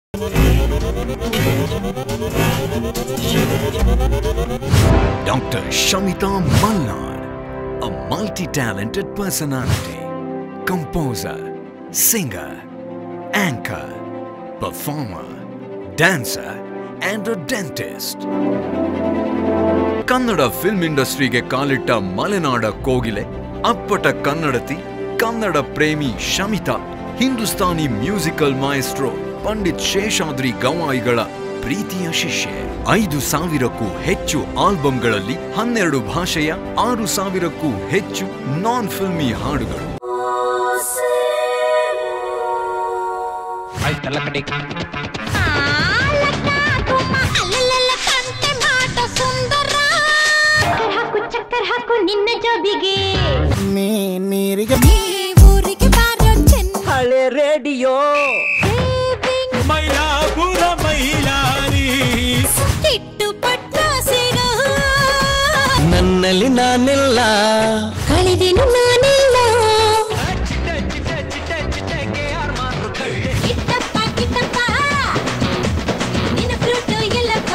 Dr. Shamita Malnad, a multi-talented personality, composer, singer, anchor, performer, dancer, and a dentist. Kannada film ಇಂಡಸ್ಟ್ರಿಗೆ ಕಾಲಿಟ್ಟ ಮಲೆನಾಡ ಕೋಗಿಲೆ ಅಪ್ಪಟ ಕನ್ನಡತಿ ಕನ್ನಡ ಪ್ರೇಮಿ ಶಮಿತಾ ಹಿಂದೂಸ್ತಾನಿ ಮ್ಯೂಸಿಕಲ್ ಮಾಯಸ್ಟ್ರೋ ಪಂಡಿತ್ ಶೇಷಾದ್ರಿ ಗವಾಯಿಗಳ ಪ್ರೀತಿಯ ಶಿಷ್ಯೆ ಐದು ಸಾವಿರಕ್ಕೂ ಹೆಚ್ಚು ಆಲ್ಬಂಗಳಲ್ಲಿ ಹನ್ನೆರಡು ಭಾಷೆಯ ಆರು ಸಾವಿರಕ್ಕೂ ಹೆಚ್ಚು ನಾನ್ ಫಿಲ್ಮಿ ಹಾಡುಗಳು ಆಯ್ತಲ್ಲ ಕಡೆ ಹಾಕು ಚಕ್ಕರ್ ಹಾಕು ನಿನ್ನ ಜೋಬಿಗೆ ನೀ ನೀರಿಗೆ ಈ ಊರಿಗೆ ಬಾರೋ ಚೆನ್ನ ಹಳೆ ರೇಡಿಯೋ ಮೈಲಾಪುರ ಮೈಲಾರಿ ತಿಟ್ಟು ಪಟ್ಟ ಸಿಗ ನನ್ನಲ್ಲಿ ನಾನಿಲ್ಲ ಕಳೆದೆನು ನಾನಿಲ್ಲ ಕಿಟ್ಟಪ್ಪ ಕಿಟ್ಟಪ್ಪ ನಿನ್ನ ಫ್ರೂಟು ಎಲ್ಲಪ್ಪ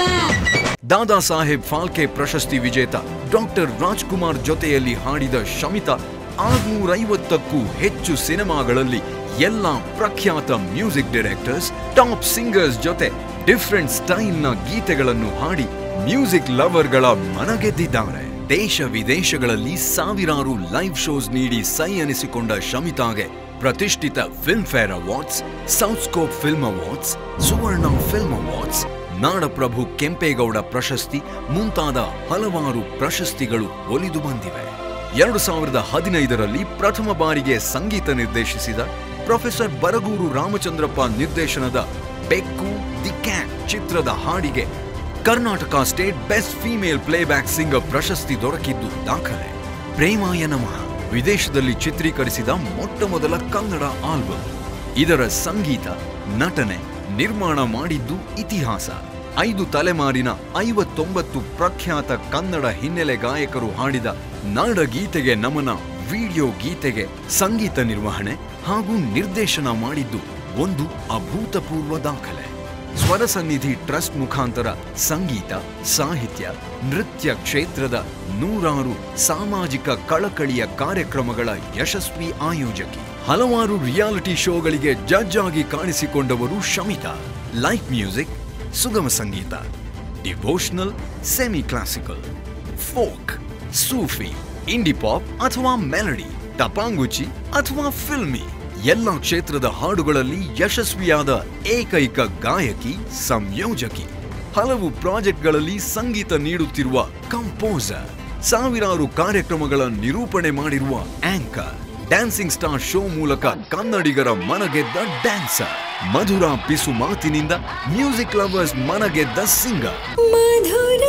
ದಾದಾ ಸಾಹೇಬ್ ಫಾಲ್ಕೆ ಪ್ರಶಸ್ತಿ ವಿಜೇತ ಡಾಕ್ಟರ್ ರಾಜ್ಕುಮಾರ್ ಜೊತೆಯಲ್ಲಿ ಹಾಡಿದ ಶಮಿತಾ ಆರ್ನೂರೈವತ್ತಕ್ಕೂ ಹೆಚ್ಚು ಸಿನಿಮಾಗಳಲ್ಲಿ ಎಲ್ಲ ಪ್ರಖ್ಯಾತ ಮ್ಯೂಸಿಕ್ ಡೈರೆಕ್ಟರ್ಸ್ ಟಾಪ್ ಸಿಂಗರ್ಸ್ ಜೊತೆ ಡಿಫ್ರೆಂಟ್ ಸ್ಟೈಲ್ನ ಗೀತೆಗಳನ್ನು ಹಾಡಿ ಮ್ಯೂಸಿಕ್ ಲವರ್ಗಳ ಮನಗೆದ್ದಿದ್ದಾರೆ ದೇಶ ವಿದೇಶಗಳಲ್ಲಿ ಸಾವಿರಾರು ಲೈವ್ ಶೋಸ್ ನೀಡಿ ಸೈ ಅನಿಸಿಕೊಂಡ ಶಮಿತಾಗೆ ಪ್ರತಿಷ್ಠಿತ Filmfare awards South Scope film awards Suvarna film awards ನಾಡಪ್ರಭು ಕೆಂಪೇಗೌಡ ಪ್ರಶಸ್ತಿ ಮುಂತಾದ ಹಲವಾರು ಪ್ರಶಸ್ತಿಗಳು ಒಲಿದು ಬಂದಿವೆ ಎರಡು ಸಾವಿರದ ಹದಿನೈದರಲ್ಲಿ ಪ್ರಥಮ ಬಾರಿಗೆ ಸಂಗೀತ ನಿರ್ದೇಶಿಸಿದ ಪ್ರೊಫೆಸರ್ ಬರಗೂರು ರಾಮಚಂದ್ರಪ್ಪ ನಿರ್ದೇಶನದ ಬೆಕ್ಕು ದಿ ಕ್ಯಾಟ್ ಚಿತ್ರದ ಹಾಡಿಗೆ Karnataka state best female playback singer ಪ್ರಶಸ್ತಿ ದೊರಕಿದ್ದು ದಾಖಲೆ ಪ್ರೇಮಾಯ ನಮಃ ವಿದೇಶದಲ್ಲಿ ಚಿತ್ರೀಕರಿಸಿದ ಮೊಟ್ಟ ಮೊದಲ ಕನ್ನಡ ಆಲ್ಬಮ್ ಇದರ ಸಂಗೀತ ನಟನೆ ನಿರ್ಮಾಣ ಮಾಡಿದ್ದು ಇತಿಹಾಸ ಐದು ತಲೆಮಾರಿನ ಐವತ್ತೊಂಬತ್ತು ಪ್ರಖ್ಯಾತ ಕನ್ನಡ ಹಿನ್ನೆಲೆ ಗಾಯಕರು ಹಾಡಿದ ನಾಡಗೀತೆಗೆ ನಮನ ವಿಡಿಯೋ ಗೀತೆಗೆ ಸಂಗೀತ ನಿರ್ವಹಣೆ ಹಾಗೂ ನಿರ್ದೇಶನ ಮಾಡಿದ್ದು ಒಂದು ಅಭೂತಪೂರ್ವ ದಾಖಲೆ ಸ್ವರ ಸನ್ನಿಧಿ ಟ್ರಸ್ಟ್ ಮುಖಾಂತರ ಸಂಗೀತ ಸಾಹಿತ್ಯ ನೃತ್ಯ ಕ್ಷೇತ್ರದ ನೂರಾರು ಸಾಮಾಜಿಕ ಕಳಕಳಿಯ ಕಾರ್ಯಕ್ರಮಗಳ ಯಶಸ್ವಿ ಆಯೋಜಕಿ ಹಲವಾರು ರಿಯಾಲಿಟಿ ಶೋಗಳಿಗೆ ಜಡ್ಜ್ ಆಗಿ ಕಾಣಿಸಿಕೊಂಡವರು ಶಮಿತಾ ಲೈಕ್ ಮ್ಯೂಸಿಕ್ ಸುಗಮ ಸಂಗೀತ devotional semi classical folk Sufi indie pop ಅಥವಾ ಮೆಲಡಿ ಟಪಾಂಗುಚಿ ಅಥವಾ ಫಿಲ್ಮಿ ಎಲ್ಲ ಕ್ಷೇತ್ರದ ಹಾಡುಗಳಲ್ಲಿ ಯಶಸ್ವಿಯಾದ ಏಕೈಕ ಗಾಯಕಿ ಸಂಯೋಜಕಿ ಹಲವು ಪ್ರಾಜೆಕ್ಟ್ಗಳಲ್ಲಿ ಸಂಗೀತ ನೀಡುತ್ತಿರುವ ಕಂಪೋಸರ್ ಸಾವಿರಾರು ಕಾರ್ಯಕ್ರಮಗಳ ನಿರೂಪಣೆ ಮಾಡಿರುವ ಆಂಕರ್ ಡ್ಯಾನ್ಸಿಂಗ್ ಸ್ಟಾರ್ ಶೋ ಮೂಲಕ ಕನ್ನಡಿಗರ ಮನಗೆದ್ದ ಡ್ಯಾನ್ಸರ್ ಮಧುರ ಪಿಸು ಮಾತಿನಿಂದ ಮ್ಯೂಸಿಕ್ ಲವರ್ಸ್ ಮನಗೆದ್ದ ಸಿಂಗರ್ ಮಧುರ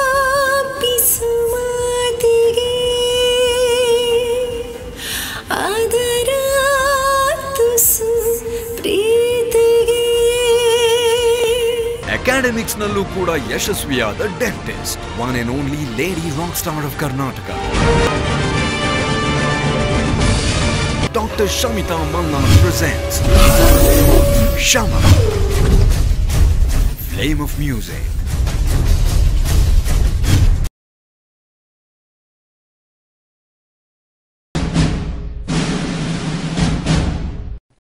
ಪಿಸುಮಾತಿಗೆ ಅದರ ತುಸು ಪ್ರೀತಿಗೆ ಅಕಾಡೆಮಿಕ್ಸ್ ನಲ್ಲೂ ಕೂಡ ಯಶಸ್ವಿಯಾದ dentist one and only lady rock star of Karnataka doctor Shamitha Malnad presents Shama flame of music